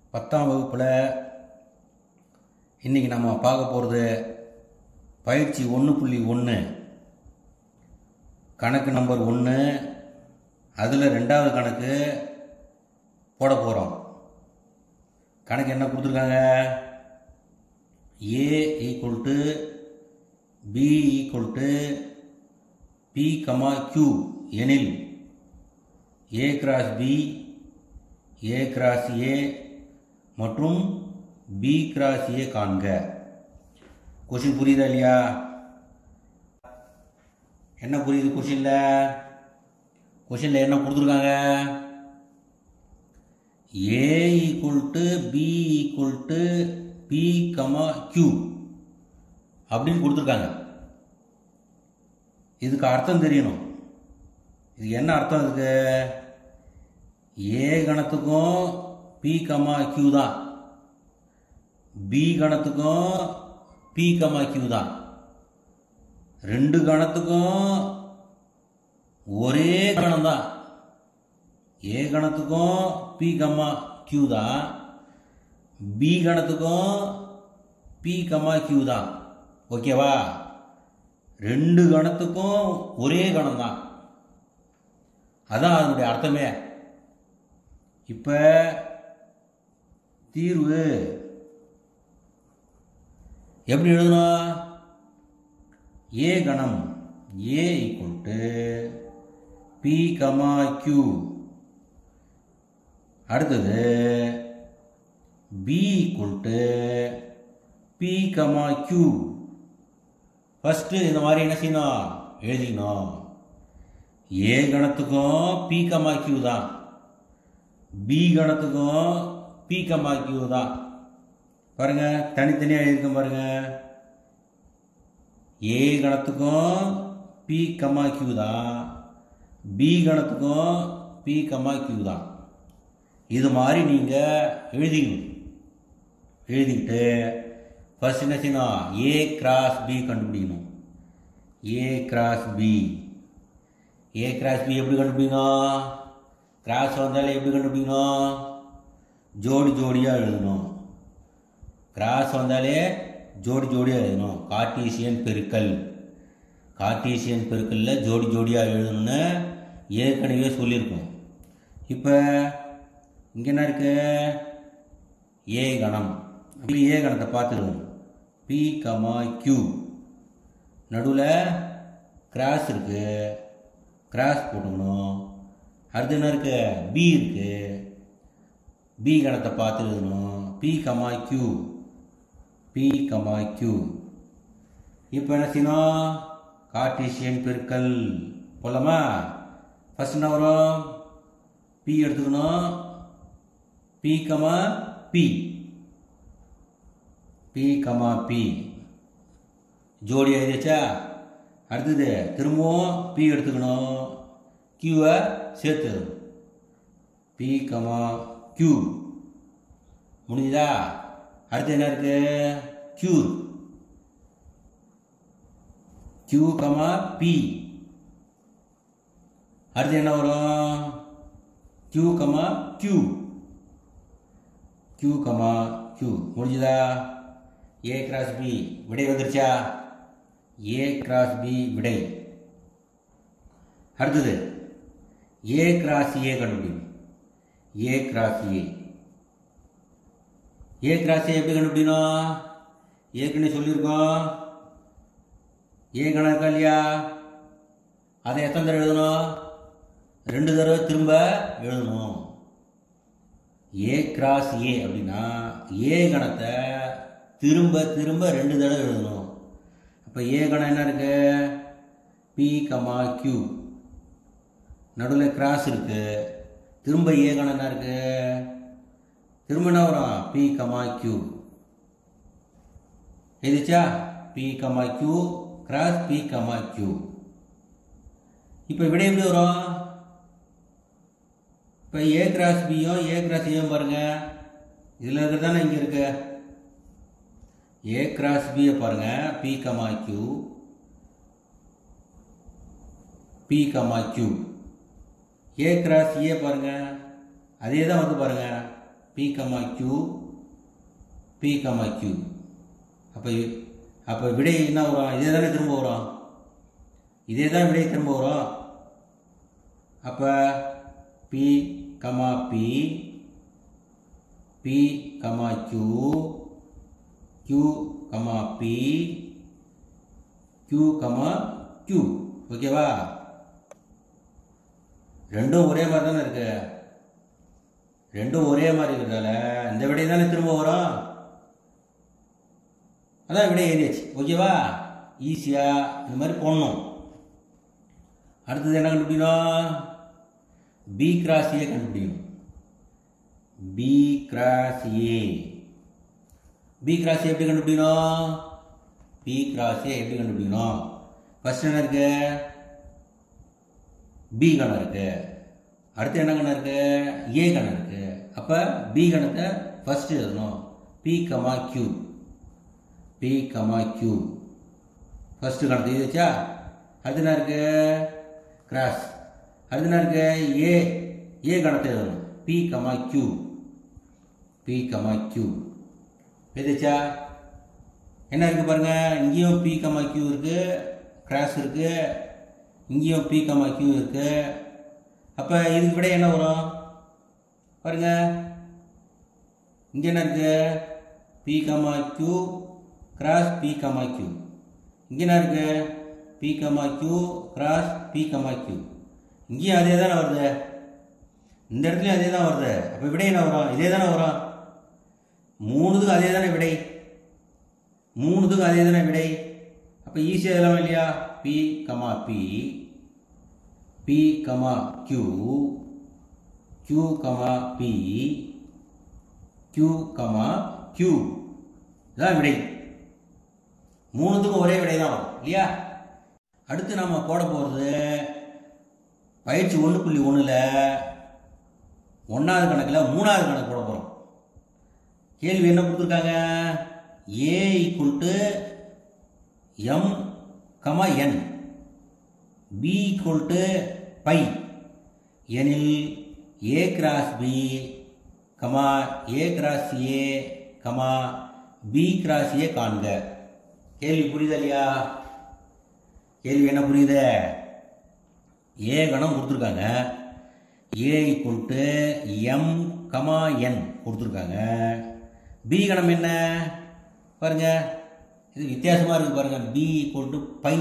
பத்தாம் வகுப்பில் இன்றைக்கி நம்ம பார்க்க போகிறது பயிற்சி ஒன்று புள்ளி ஒன்று கணக்கு நம்பர் ஒன்று அதில் ரெண்டாவது கணக்கு போட போகிறோம் கணக்கு என்ன கொடுத்துருக்காங்க A equal to B equal to P comma Q எனில் A cross B A cross A மற்றும் பி கிராஸ் ஏ காண்க கொஷின் புரியுதா இல்லையா என்ன புரியுது கொஷினில் கொஷினில் என்ன கொடுத்துருக்காங்க A equal to B equal to P comma Q அப்படின்னு கொடுத்துருக்காங்க இதுக்கு அர்த்தம் தெரியணும் இது என்ன அர்த்தம் இதுக்கு ஏ கணத்துக்கும் பி கமா கியூ தான் பி கணத்துக்கும் பி கமா கியூ தான் ரெண்டு கணத்துக்கும் ஒரே கணம் தான் ஏ கணத்துக்கும் பி கமா கியூ தான் பி கணத்துக்கும் பி கமா கியூ தான் ஓகேவா ரெண்டு கணத்துக்கும் ஒரே கணம் தான் அதான் அதனுடைய அர்த்தமே இப்போ தீர்வு எப்படி எழுதணும் ஏ கணம் A equal to P comma Q அடுத்தது B equal to P comma Q first இந்த மாதிரி என்ன செய்யணும் எழுதிக்கணும் ஏ கணத்துக்கும் பி கமா கியூ தான் பி கணத்துக்கும் பி கமா கியூ தான் பாருங்க தனித்தனியாக எழுதிருக்கேன் பாருங்க ஏ கணத்துக்கும் பி கமா கியூ தான் பி கணத்துக்கும் பி கமா கியூ தான் இது மாதிரி நீங்கள் எழுதிக்கணும் எழுதிக்கிட்டு ஃபர்ஸ்ட் என்ன செய்யணும் ஏ கிராஸ் பி கண்டுபிடிக்கணும் A cross B A cross B எப்படி கண்டுபிடிக்கணும் கிராஸ் வந்தாலே எப்படி கண்டுபிடிக்கணும் ஜோடி ஜோடியாக எழுதணும் கிராஸ் வந்தாலே ஜோடி ஜோடியாக எழுதணும் கார்டீசியன் பெருக்கல் கார்டீசியன் பெருக்கலில் ஜோடி ஜோடியாக எழுதணும்னு ஏற்கனவே சொல்லியிருக்கோம் இப்போ இங்கே என்ன இருக்கு ஏ கணம் அப்படி ஏ கணத்தை பார்த்துருவோம் பி கமா கியூ நடுவில் கிராஸ் இருக்கு கிராஸ் போட்டுக்கணும் அடுத்து என்ன இருக்கு பி இருக்கு பி கணத்தை பார்த்து எழுதணும் P comma Q P comma Q இப்போ என்ன செய்யணும் கார்டீசியன் பெருக்கல் போலாமா ஃபர்ஸ்ட் என்ன வரும் பி எடுத்துக்கணும் P comma P P comma P ஜோடி எழுதிச்சா அடுத்தது திரும்பவும் பி எடுத்துக்கணும் கியூவை சேர்த்து பி கமா கியூ முடிஞ்சுதா அடுத்து என்ன இருக்கு கியூ கியூ கமா பி அடுத்து என்ன வரும் Q comma Q Q comma Q முடிஞ்சுதா ஏ கிராஸ் பி விடை வந்துருச்சா ஏ கிராஸ் பி விடை அடுத்தது ஏ கிராஸ் ஏ கண்டுபிடிக்கும் ஏ cross A A cross A எப்படி கண்டுபிடிக்கணும் ஏற்கனவே சொல்லியிருக்கோம் ஏ கணக்கு இருக்கா இல்லையா அதை எத்தனை தடவை எழுதணும் ரெண்டு தடவை திரும்ப எழுதணும் ஏ கிராஸ் ஏ அப்படின்னா ஏ கணத்தை திரும்ப திரும்ப ரெண்டு தடவை எழுதணும் அப்போ ஏ கணம் என்ன இருக்கு பி கமா கியூ நடுவில் கிராஸ் இருக்கு திரும்ப ஏ கணம் என்ன இருக்கு திரும்ப என்ன வரும் பி கமா கியூ எழுதிச்சா P comma Q cross B comma Q இப்போ விடை எப்படி வரும் இப்போ ஏ கிராஸ் பியும் ஏ கிராஸ் ஏயும் பாருங்க இதில் இருக்கிறது தானே இங்கே இருக்கு ஏ கிராஸ் பியை பாருங்க P comma Q P comma Q A cross A பாருங்க அதே தான் வந்து பாருங்க P P comma Q P comma Q அப்போ அப்போ விடை என்ன வரும் இதே தானே திரும்ப வரும் இதே தான் விடை திரும்ப வரும் அப்போ P comma P P comma Q Q comma P Q comma Q ஓகேவா ரெண்டும் ஒரே மாதிரி தானே இருக்கு ரெண்டும் ஒரே மாதிரி இருக்கிறதால இந்த விடை தானே திரும்ப வரும் அதான் விடை ஏறியாச்சு ஓகேவா ஈஸியாக இந்த மாதிரி போடணும் அடுத்தது என்ன கண்டுபிடிக்கணும் பி கிராஸ் ஏ கண்டுபிடிக்கணும் B cross A B cross A எப்படி கண்டுபிடிக்கணும் பி கிராஸ் ஏ எப்படி கண்டுபிடிக்கணும் ஃபர்ஸ்ட் என்ன இருக்கு பி கணம் இருக்கு அடுத்து என்ன கணம் இருக்கு ஏ கணம் இருக்கு அப்போ பி கணத்தை ஃபர்ஸ்ட் எழுதணும் P comma Q P comma Q first கணத்தை இது வச்சா அடுத்து என்ன இருக்கு கிராஸ் அடுத்து என்ன இருக்கு ஏ ஏ கணத்தை எழுதணும் P comma Q P comma Q எழுதிச்சா என்ன இருக்கு பாருங்க இங்கேயும் பி கமா கியூ இருக்கு கிராஸ் இருக்கு இங்கேயும் பி கமா கியூ இருக்கு அப்போ இதுக்கு விட என்ன வரும் பாருங்க இங்கே என்ன இருக்கு P comma Q cross B comma Q இங்கே என்ன இருக்கு P comma Q cross B comma Q இங்கேயும் அதே தானே வருது இந்த இடத்துலையும் அதே தான் வருது அப்போ விடை என்ன வரும் இதே தானே வரும் மூணுத்துக்கும் அதே தானே விடை மூணுத்துக்கும் அதே தானே விடை அப்போ ஈஸியாக இதெல்லாம் இல்லையா P comma P P comma Q Q comma P Q comma Q இதான் விடை மூணுத்துக்கும் ஒரே விடை தான் வரும் இல்லையா அடுத்து நாம் போட போகிறது பயிற்சி ஒன்று புள்ளி ஒன்றில் ஒன்றாவது கணக்கில் மூணாவது கணக்கு போட போகிறோம் கேள்வி என்ன கொடுத்துருக்காங்க A equal to M comma N B equal to phi எனில் A cross B comma A cross A comma B cross A காண்க கேள்வி புரியுதா இல்லையா கேள்வி என்ன புரியுது ஏ கணம் கொடுத்துருக்காங்க A equal to M comma N கொடுத்துருக்காங்க பி கணம் என்ன பாருங்க இது வித்தியாசமாக இருக்குது பாருங்க பி ஈக்குவல் டு பை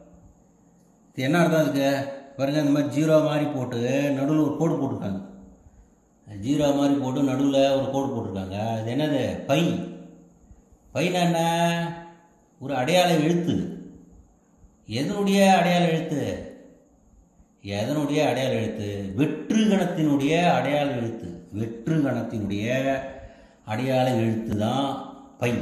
இது என்ன அர்த்தம் அதுக்கு பாருங்க இந்த மாதிரி ஜீரோ மாதிரி போட்டு நடுவில் ஒரு கோடு போட்டிருக்காங்க ஜீரோ மாதிரி போட்டு நடுவில் ஒரு கோடு போட்டிருக்காங்க அது என்னது பை பைனா என்ன ஒரு அடையாள எழுத்து எதனுடைய அடையாள எழுத்து எதனுடைய அடையாள எழுத்து வெற்று கணத்தினுடைய அடையாள எழுத்து வெற்று கணத்தினுடைய அடையாள எழுத்து தான் பை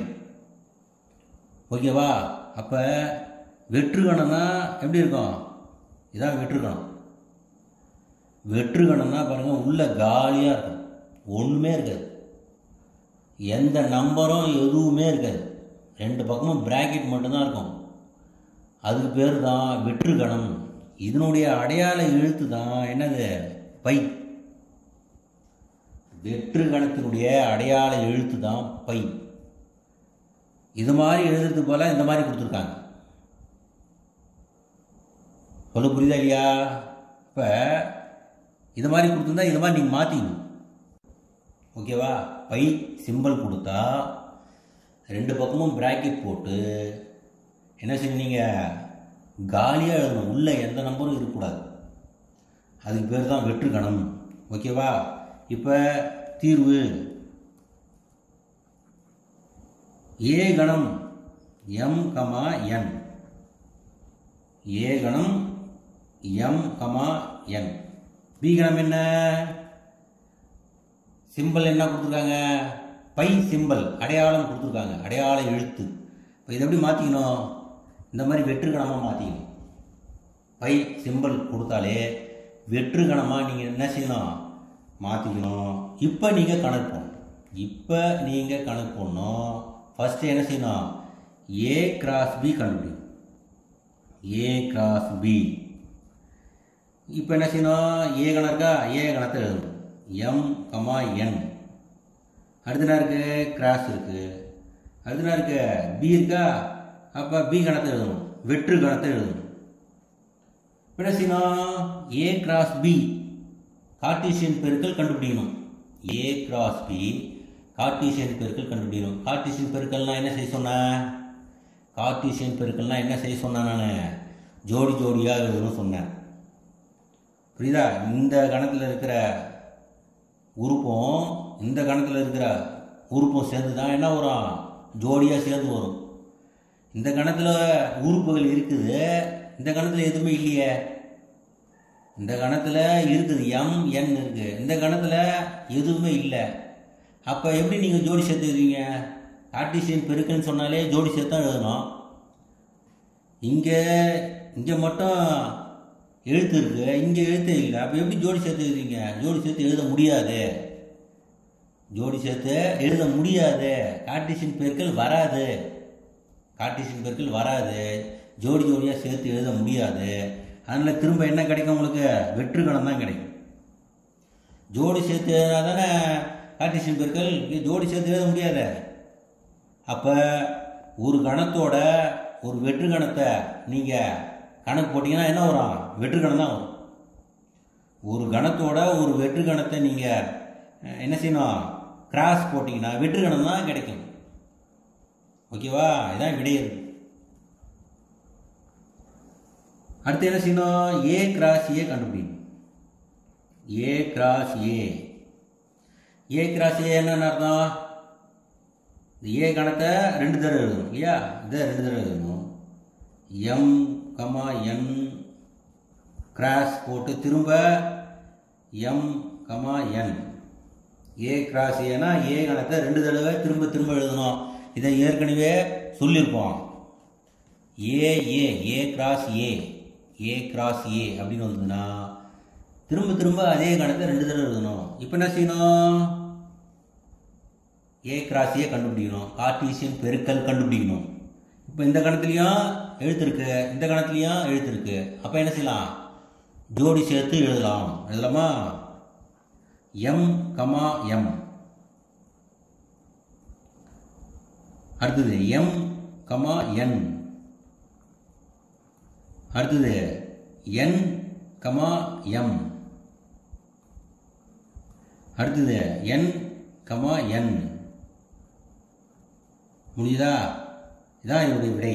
ஓகேவா அப்போ வெற்று கணம்னா எப்படி இருக்கும் இதான் வெற்று கணம் வெற்று கணம்னா பாருங்கள் உள்ள காலியாக இருக்கும் ஒன்றுமே இருக்காது எந்த நம்பரும் எதுவுமே இருக்காது ரெண்டு பக்கமும் பிராக்கெட் மட்டும்தான் இருக்கும் அதுக்கு பேர் தான் வெற்று கணம் இதனுடைய அடையாள எழுத்து தான் என்னது பை வெற்று கணத்தினுடைய அடையாள எழுத்து தான் பை இது மாதிரி எழுதுறது போல இந்த மாதிரி கொடுத்துருக்காங்க சொல்ல புரியுதா இல்லையா இப்போ இது மாதிரி கொடுத்துருந்தா இது மாதிரி நீங்கள் மாற்றிக்கணும் ஓகேவா பை சிம்பிள் கொடுத்தா ரெண்டு பக்கமும் பிராக்கெட் போட்டு என்ன செய்வீங்க காலியாக எழுதணும் உள்ளே எந்த நம்பரும் இருக்கக்கூடாது அதுக்கு பேர் தான் வெற்று கணம் ஓகேவா இப்போ தீர்வு ஏ கணம் எம் கமா என் ஏ கணம் எம் கமா என் பி கணம் என்ன சிம்பிள் என்ன கொடுத்துருக்காங்க பை சிம்பிள் அடையாளம் கொடுத்துருக்காங்க அடையாள எழுத்து இப்போ இதை எப்படி மாற்றிக்கணும் இந்த மாதிரி வெற்று கணமாக மாற்றிக்கணும் பை சிம்பிள் கொடுத்தாலே வெற்று கணமாக நீங்கள் என்ன செய்யணும் மாற்றிக்கணும் இப்போ நீங்கள் கணக்கு போடணும் இப்போ நீங்கள் கணக்கு போடணும் ஃபஸ்ட்டு என்ன செய்யணும் ஏ கிராஸ் பி கண்டுபிடிக்கணும் ஏ கிராஸ் பி இப்போ என்ன செய்யணும் ஏ கணம் இருக்கா ஏ கணத்தை எழுதணும் எம் கமா என் அடுத்து என்ன இருக்கு கிராஸ் இருக்கு அடுத்து என்ன இருக்கு பி இருக்கா அப்போ பி கணத்தை எழுதணும் வெற்று கணத்தை எழுதணும் இப்ப என்ன செய்யணும் ஏ கிராஸ் பி கார்டீசியன் பெருக்கல் கண்டுபிடிக்கணும் ஏ கிராஸ் பி கார்டீசியன் பெருக்கல் கண்டுபிடிக்கணும் கார்டீசியன் பெருக்கல்னா என்ன செய்ய சொன்னேன் கார்டீசியன் பெருக்கல்னா என்ன செய்ய சொன்னேன் நான் ஜோடி ஜோடியாக எழுதணும் சொன்னேன் புரியுதா இந்த கணத்தில் இருக்கிற உறுப்பும் இந்த கணத்தில் இருக்கிற உறுப்பும் சேர்ந்து தான் என்ன வரும் ஜோடியாக சேர்ந்து வரும் இந்த கணத்தில் உறுப்புகள் இருக்குது இந்த கணத்தில் எதுவுமே இல்லையே இந்த கணத்தில் இருக்குது எம் என் இருக்கு இந்த கணத்தில் எதுவுமே இல்லை அப்போ எப்படி நீங்கள் ஜோடி சேர்த்துக்கிறீங்க கார்டீசியன் பெருக்குன்னு சொன்னாலே ஜோடி சேர்த்து தான் எழுதணும் இங்கே இங்கே மட்டும் எழுத்து இருக்கு இங்கே எழுத்து இல்லை அப்போ எப்படி ஜோடி சேர்த்துக்கிறீங்க ஜோடி சேர்த்து எழுத முடியாது ஜோடி சேர்த்து எழுத முடியாது கார்டீசியன் பெருக்கல் வராது கார்டீசியன் பெருக்கல் வராது ஜோடி ஜோடியாக சேர்த்து எழுத முடியாது அதனால் திரும்ப என்ன கிடைக்கும் உங்களுக்கு வெற்று கணம் தான் கிடைக்கும் ஜோடி சேர்த்து எழுதினா தானே கார்டீசியன் பெருக்கல் இது ஜோடி சேர்த்து எழுத முடியாது அப்போ ஒரு கணத்தோட ஒரு வெற்று கணத்தை நீங்கள் கணக்கு போட்டிங்கன்னா என்ன வரும் வெற்று கணம் தான் வரும் ஒரு கணத்தோட ஒரு வெற்று கணத்தை நீங்கள் என்ன செய்யணும் கிராஸ் போட்டிங்கன்னா வெற்று கணம் தான் கிடைக்கும் ஓகேவா இதான் விடையது அடுத்து என்ன செய்யணும் ஏ கிராஸ் ஏ கண்டுபிடிக்கணும் A cross A A cross ஏ என்னன்னு அர்த்தம் இந்த ஏ கணத்தை ரெண்டு தடவை எழுதணும் இல்லையா இதை ரெண்டு தடவை எழுதணும் எம் கமா என் கிராஸ் போட்டு திரும்ப M comma N A cross ஏனா ஏ கணத்தை ரெண்டு தடவை திரும்ப திரும்ப எழுதணும் இதை ஏற்கனவே சொல்லியிருப்போம் ஏ ஏ ஏ கிராஸ் ஏ ஏ கிராஸ் ஏ அப்படின்னு வந்ததுன்னா திரும்ப திரும்ப அதே கணத்தை ரெண்டு தடவை எழுதணும் இப்போ என்ன செய்யணும் ஏ கிராஸ் ஏ கண்டுபிடிக்கணும் கார்டீசியன் பெருக்கல் கண்டுபிடிக்கணும் இப்போ இந்த கணத்துலையும் எழுத்து இருக்கு இந்த கணத்துலையும் எழுத்து இருக்கு அப்போ என்ன செய்யலாம் ஜோடி சேர்த்து எழுதலாம் எழுதலாமா எம் கமா எம் அடுத்தது எம் கமா என் அடுத்தது என் கமா எம் அடுத்தது என் கமா என் முடியுதா இதான் என்னுடைய விடை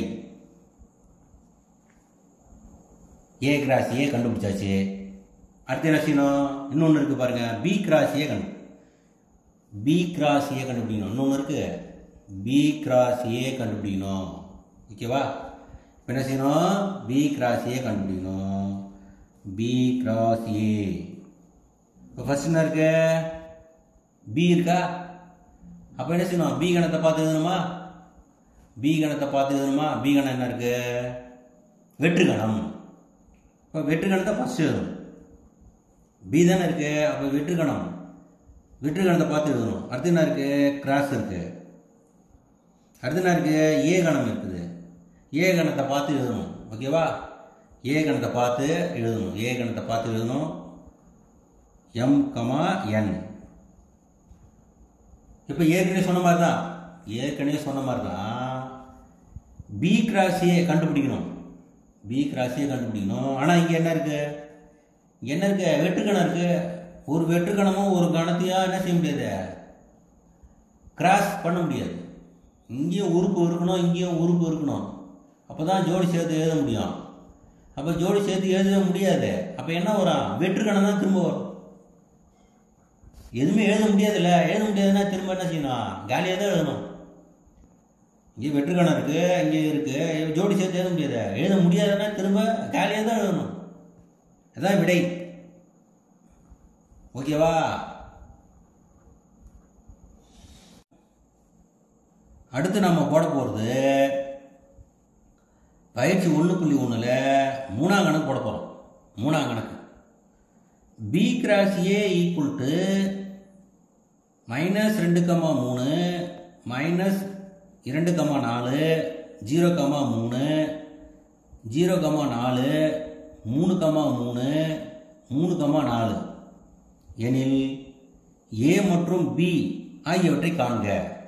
ஏ கிராஸ் ஏ கண்டுபிடிச்சாச்சு அடுத்து என்ன செய்யணும் இன்னொன்று இருக்கு பாருங்க பி கிராஸ் ஏ கண்டு பி கிராஸ் ஏ கண்டுபிடிக்கணும் இன்னொன்று இருக்கு பி கிராஸ் ஏ கண்டுபிடிக்கணும் ஓகேவா இப்போ என்ன செய்யணும் பி கிராஸ் ஏ கண்டுபிடிக்கணும் பி கிராஸ் ஏ இப்போ ஃபர்ஸ்ட் என்ன இருக்கு பி இருக்கா அப்போ என்ன செய்யணும் பி கணத்தை பார்த்து எழுதணுமா பி கணத்தை பார்த்து எழுதணுமா பி கணம் என்ன இருக்கு வெற்று கணம் இப்போ வெற்று கணத்தை ஃபர்ஸ்ட் எழுதணும் பி தானே இருக்கு அப்போ வெற்று கணம் வெற்று கணத்தை பார்த்து எழுதணும் அடுத்து என்ன இருக்கு கிராஸ் இருக்கு அடுத்து என்ன இருக்கு ஏ கணம் இருக்குது ஏ கணத்தை பார்த்து எழுதணும் ஓகேவா ஏ கணத்தை பார்த்து எழுதணும் ஏ கணத்தை பார்த்து எழுதணும் எம் கமா என் இப்போ ஏற்கனவே சொன்ன மாதிரி தான் ஏற்கனவே சொன்ன மாதிரி தான் பி கிராஸ் ஏ கண்டுபிடிக்கணும் பி கிராஸ் ஏ கண்டுபிடிக்கணும் ஆனால் இங்கே என்ன இருக்கு இங்க என்ன இருக்கு வெற்றுக்கணம் இருக்கு ஒரு வெற்றுக்கணமும் ஒரு கணத்தையா என்ன செய்ய முடியாது கிராஸ் பண்ண முடியாது இங்கேயும் உறுப்பு இருக்கணும் இங்கேயும் உறுப்பு இருக்கணும் அப்போ தான் ஜோடி சேர்த்து எழுத முடியும் அப்போ ஜோடி சேர்த்து எழுத முடியாது அப்போ என்ன வரும் வெற்றுக்கணம் தான் திரும்ப வரும் எதுவுமே எழுத முடியாதுல்ல எழுத முடியாதுன்னா திரும்ப என்ன செய்யணும் காலியாக தான் எழுதணும் இங்கே வெற்றுக்கணம் இருக்கு இங்கே இருக்கு ஜோடி சேர்த்து எழுத முடியாது எழுத முடியாதுன்னா திரும்ப காலியாக தான் எழுதணும் அதான் விடை ஓகேவா அடுத்து நம்ம போட போகிறது பயிற்சி ஒன்று புள்ளி ஒன்றில் மூணாம் கணக்கு போட போகிறோம் மூணாம் கணக்கு B cross A equal to minus ரெண்டு கமா மூணு மைனஸ் இரண்டு கமா நாலு ஜீரோ கமா மூணு ஜீரோ கமா நாலு மூணு கமா மூணு மூணு கமா நாலு எனில் ஏ மற்றும் பி ஆகியவற்றை காண்க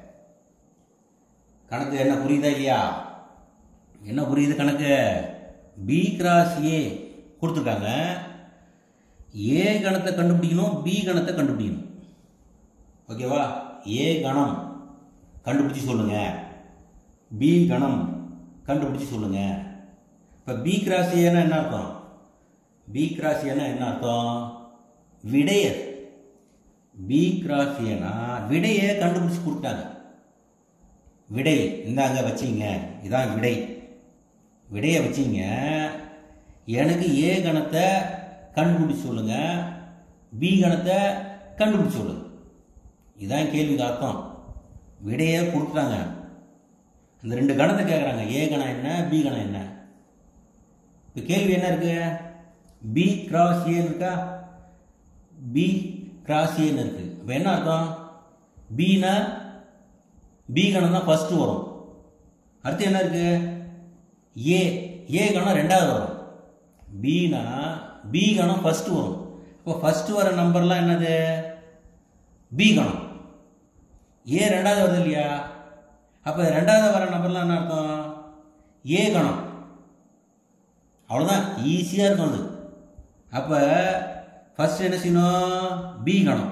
கணக்கு என்ன புரியுதா இல்லையா என்ன புரியுது கணக்கு பி கிராஸ் ஏ கொடுத்துருக்காங்க ஏ கணத்தை கண்டுபிடிக்கணும் பி கணத்தை கண்டுபிடிக்கணும் ஓகேவா ஏ கணம் கண்டுபிடிச்சி சொல்லுங்க பி கணம் கண்டுபிடிச்சி சொல்லுங்க இப்போ பி கிராஸ் ஏன்னா என்ன அர்த்தம் பி கிராஸ் ஏன்னா என்ன அர்த்தம் விடைய பி கிராஸ் ஏனா விடையை கண்டுபிடிச்சி கொடுத்தாங்க விடை இந்தாங்க வச்சிங்க இதான் விடை விடையை வச்சிங்க எனக்கு ஏ கணத்தை கண்டுபிடிச்சி சொல்லுங்க பி கணத்தை கண்டுபிடிச்சி சொல்லுங்க இதான் கேள்விக்கு அர்த்தம் விடையை கொடுத்துட்டாங்க அந்த ரெண்டு கணத்தை கேட்குறாங்க ஏ கணம் என்ன பி கணம் என்ன இப்போ கேள்வி என்ன இருக்கு பி கிராஸ் ஏன்னு இருக்கா பி கிராஸ் ஏன்னு இருக்கு இப்போ என்ன அர்த்தம் பினா பி கணம் தான் ஃபர்ஸ்ட் வரும் அடுத்து என்ன இருக்கு ஏ ஏ கணம் ரெண்டாவது வரும் பினா பி கணம் ஃபர்ஸ்ட் வரும் இப்போ ஃபர்ஸ்ட் வர நம்பர்லாம் என்னது பி கணம் ஏ ரெண்டாவது வருது இல்லையா அப்போ ரெண்டாவது வர நம்பர்லாம் என்ன அர்த்தம் ஏ கணம் அவ்வளோதான் ஈஸியாக இருக்கும் அது அப்போ ஃபர்ஸ்ட் என்ன செய்யணும் பி கணம்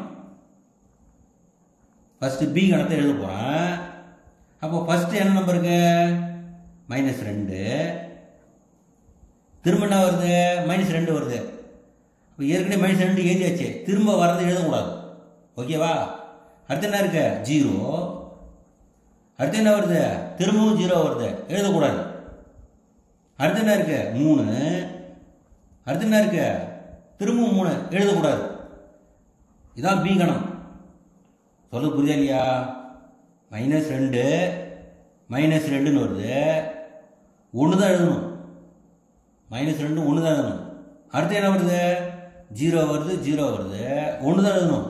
ஃபர்ஸ்ட் பி கணத்தை எழுத போகிறேன் அப்போ ஃபர்ஸ்ட் என்ன நம்பர் இருக்கு மைனஸ் ரெண்டு திரும்ப என்ன வருது மைனஸ் ரெண்டு வருது இப்போ ஏற்கனவே மைனஸ் ரெண்டு எழுதியாச்சு திரும்ப வர்றது எழுதக்கூடாது ஓகேவா அடுத்து என்ன இருக்கு ஜீரோ அடுத்து என்ன வருது திரும்பவும் ஜீரோ வருது எழுதக்கூடாது அடுத்து என்ன இருக்கு மூணு அடுத்து என்ன இருக்கு திரும்பவும் மூணு எழுதக்கூடாது இதான் பி கணம் சொல்ல புரியுதா இல்லையா மைனஸ் ரெண்டு மைனஸ் ரெண்டுன்னு வருது ஒன்று தான் எழுதணும் மைனஸ் ரெண்டு ஒன்று தான் எழுதணும் அடுத்து என்ன வருது ஜீரோ வருது ஜீரோ வருது ஒன்று தான் எழுதணும்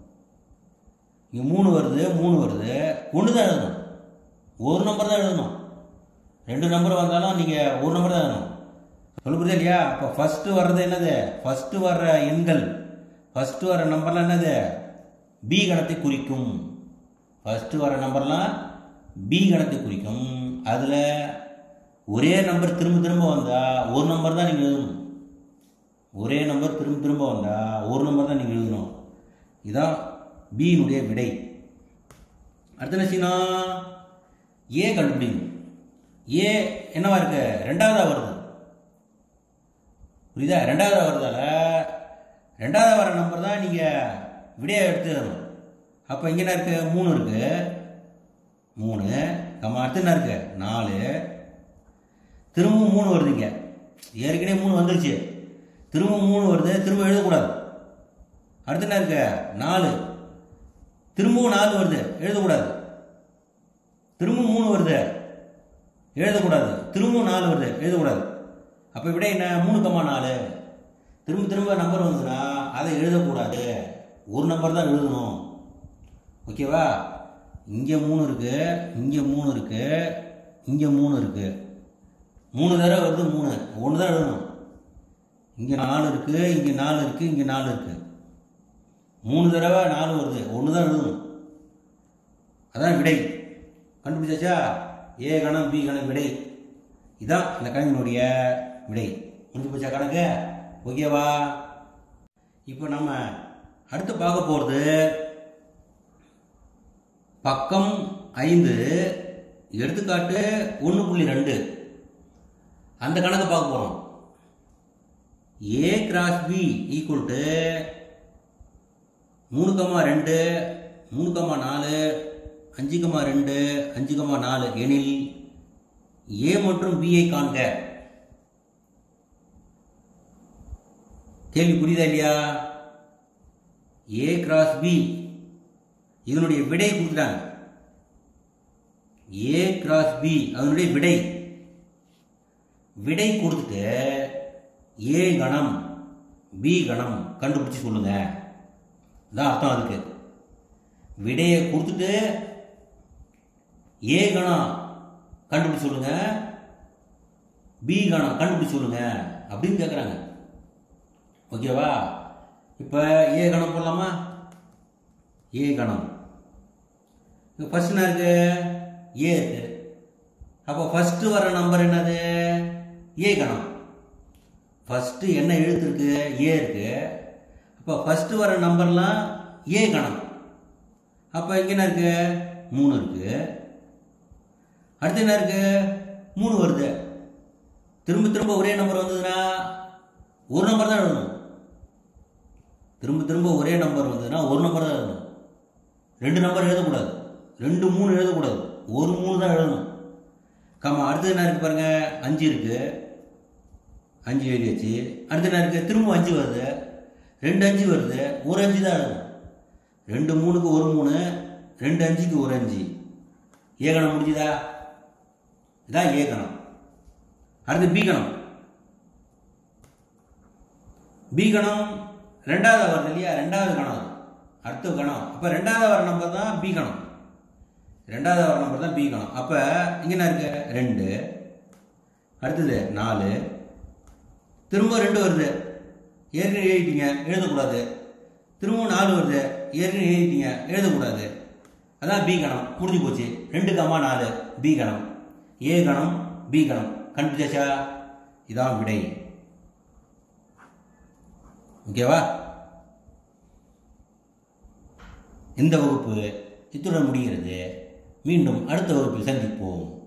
இங்கே மூணு வருது மூணு வருது ஒன்று தான் எழுதணும் ஒரு நம்பர் தான் எழுதணும் ரெண்டு நம்பர் வந்தாலும் நீங்கள் ஒரு நம்பர் தான் எழுதணும் சொல்ல புரியுதா இல்லையா அப்போ ஃபஸ்ட்டு வர்றது என்னது ஃபஸ்ட்டு வர்ற எண்கள் ஃபஸ்ட்டு வர நம்பர்லாம் என்னது பி கணத்தை குறிக்கும் ஃபஸ்ட்டு வர நம்பர்லாம் பி கணத்தை குறிக்கும் அதில் ஒரே நம்பர் திரும்ப திரும்ப வந்தால் ஒரு நம்பர் தான் நீங்கள் எழுதணும் ஒரே நம்பர் திரும்ப திரும்ப வந்தால் ஒரு நம்பர் தான் நீங்கள் எழுதணும் இதான் பியினுடைய விடை அடுத்து என்ன செய்யணும் ஏ கண்டுபிடிக்கணும் ஏ என்னவா இருக்கு ரெண்டாவதா வருது புரியுதா ரெண்டாவதா வருதால ரெண்டாவது வர நம்பர் தான் நீங்கள் விடையை எடுத்துக்கணும் அப்போ இங்கே என்ன இருக்கு மூணு இருக்கு மூணு கம்மா அடுத்து என்ன இருக்கு நாலு திரும்பவும் மூணு வருதுங்க ஏற்கனவே மூணு வந்துருச்சு திரும்பவும் மூணு வருது திரும்ப எழுதக்கூடாது அடுத்து என்ன இருக்கு நாலு திரும்பவும் நாலு வருது எழுதக்கூடாது திரும்பவும் மூணு வருது எழுதக்கூடாது திரும்பவும் நாலு வருது எழுதக்கூடாது அப்போ விட என்ன மூணு கம்மா நாலு திரும்ப திரும்ப நம்பர் வந்ததுன்னா அதை எழுதக்கூடாது ஒரு நம்பர் தான் எழுதணும் ஓகேவா இங்கே மூணு இருக்கு இங்கே மூணு இருக்கு இங்கே மூணு இருக்கு மூணு தடவை வருது மூணு ஒன்று தான் எழுதணும் இங்கே நாலு இருக்கு இங்கே நாலு இருக்கு இங்கே நாலு இருக்கு மூணு தடவை நாலு வருது ஒன்று தான் எழுதணும் அதான் விடை கண்டுபிடிச்சாச்சா ஏ கணம் பி கணம் விடை இதான் இந்த கணக்கினுடைய விடை முடிஞ்சு போச்சா கணக்கு ஓகேவா இப்போ நம்ம அடுத்து பார்க்க போகிறது பக்கம் ஐந்து எடுத்துக்காட்டு ஒன்று புள்ளி ரெண்டு அந்த கணக்கு பார்க்க போகிறோம் A cross B equal to மூணு கமா ரெண்டு மூணு கமா நாலு அஞ்சு கமா ரெண்டு அஞ்சு கமா நாலு எனில் ஏ மற்றும் பியை காண்க கேள்வி புரியுதா இல்லையா ஏ கிராஸ் பி இதனுடைய விடை கொடுத்துட்டாங்க ஏ கிராஸ் பி அதனுடைய விடை விடை கொடுத்துட்டு ஏ கணம் பி கணம் கண்டுபிடிச்சு சொல்லுங்க இதான் அர்த்தம் அதுக்கு விடையை கொடுத்துட்டு ஏ கணம் கண்டுபிடிச்சு சொல்லுங்க பி கணம் கண்டுபிடிச்சு சொல்லுங்க அப்படின்னு கேட்குறாங்க ஓகேவா இப்போ ஏ கணம் போடலாமா ஏ கணம் இங்கே ஃபர்ஸ்ட் என்ன இருக்கு ஏ இருக்கு அப்போ ஃபர்ஸ்ட் வர நம்பர் என்னது ஏ கணம் ஃபர்ஸ்ட் என்ன எழுத்து இருக்கு ஏ இருக்கு அப்போ ஃபர்ஸ்ட் வர நம்பர்லாம் ஏ கணம் அப்போ இங்கே என்ன இருக்கு மூணு இருக்கு அடுத்து என்ன இருக்கு மூணு வருது திரும்ப திரும்ப ஒரே நம்பர் வந்ததுன்னா ஒரு நம்பர் தான் எழுதணும் திரும்ப திரும்ப ஒரே நம்பர் வந்ததுன்னா ஒரு நம்பர் தான் எழுதணும் ரெண்டு நம்பர் எழுதக்கூடாது ரெண்டு மூணு எழுதக்கூடாது ஒரு மூணு தான் எழுதணும் கம்மா அடுத்தது என்ன இருக்கு பாருங்க அஞ்சு இருக்கு அஞ்சு எழுதியாச்சு அடுத்து என்ன இருக்கு திரும்ப அஞ்சு வருது ரெண்டு அஞ்சு வருது ஒரு அஞ்சு தான் எழுதணும் ரெண்டு மூணுக்கு ஒரு மூணு ரெண்டு அஞ்சுக்கு ஒரு அஞ்சு ஏகணம் முடிஞ்சுதா இதான் ஏகணம் அடுத்து பி கணம் பி கணம் ரெண்டாவது வருது இல்லையா ரெண்டாவது கணம் அது. அடுத்த கணம் அப்போ ரெண்டாவது வர நம்பர் தான் பி கணம் ரெண்டாவது வர நம்பர் தான் பி கணம் அப்போ இங்கே என்ன இருக்கு ரெண்டு அடுத்தது நாலு திரும்ப ரெண்டு வருது ஏற்கனவே எழுதிட்டீங்க எழுதக்கூடாது திரும்ப நாலு வருது ஏற்கனவே எழுதிட்டீங்க எழுதக்கூடாது அதான் பி கணம் முடிஞ்சு போச்சு ரெண்டு கமா நாலு பி கணம் ஏ கணம் பி கணம் கண்டுபிடிச்சாச்சா இதான் விடை ஓகேவா இந்த வகுப்பு இத்துடன் முடிகிறது மீண்டும் அடுத்த வகுப்பில் சந்திப்போம்